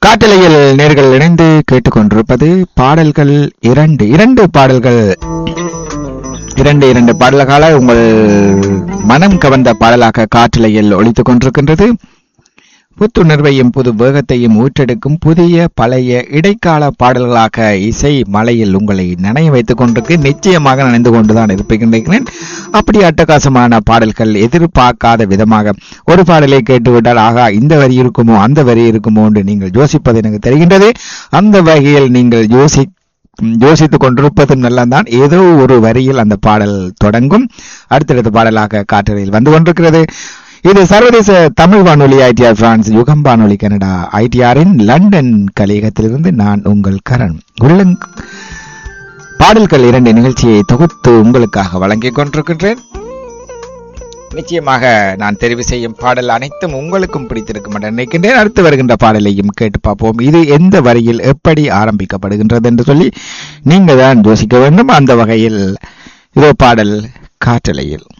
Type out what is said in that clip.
காட்டலையில் நேர்கள் இணைந்து கேட்டுக்கொண்டிருப்பது பாடல்கள் இரண்டு இரண்டு பாடல்கள் இரண்டு இரண்டு பாடல்களாக உங்கள் மனம் கவர்ந்த பாடலாக காற்றலையில் ஒலித்துக் கொண்டிருக்கின்றது புத்துணர்வையும் புது வேகத்தையும் ஊற்றெடுக்கும் புதிய பழைய இடைக்கால பாடல்களாக இசை மலையில் உங்களை நனைய வைத்துக் கொண்டிருக்கு நிச்சயமாக நனைந்து கொண்டுதான் இருப்பிக்கின்றேன் அப்படி அட்டகாசமான பாடல்கள் எதிர்பார்க்காத விதமாக ஒரு பாடலை கேட்டுவிட்டால் ஆகா இந்த வரி இருக்குமோ அந்த வரி இருக்குமோ என்று நீங்கள் யோசிப்பது எனக்கு தெரிகின்றது அந்த வகையில் நீங்கள் யோசி யோசித்துக் கொண்டிருப்பதும் நல்லதான் ஏதோ ஒரு வரியில் அந்த பாடல் தொடங்கும் அடுத்தடுத்த பாடலாக காற்றலையில் வந்து கொண்டிருக்கிறது இது சர்வதேச தமிழ் வானொலி ஐடிஆர் பிரான்ஸ் யுகம் வானொலி கனடா ஐடிஆரின் லண்டன் கலையகத்திலிருந்து நான் உங்கள் கரண் உள்ளங் பாடல்கள் இரண்டு நிகழ்ச்சியை தொகுத்து உங்களுக்காக வழங்கிக் கொண்டிருக்கின்றேன் நிச்சயமாக நான் தெரிவு செய்யும் பாடல் அனைத்தும் உங்களுக்கும் பிடித்திருக்கும் என்று நினைக்கின்றேன் அடுத்து வருகின்ற பாடலையும் கேட்டு பார்ப்போம் இது எந்த வரியில் எப்படி ஆரம்பிக்கப்படுகின்றது என்று சொல்லி நீங்கள் தான் யோசிக்க வேண்டும் அந்த வகையில் இதோ பாடல் காற்றலையில்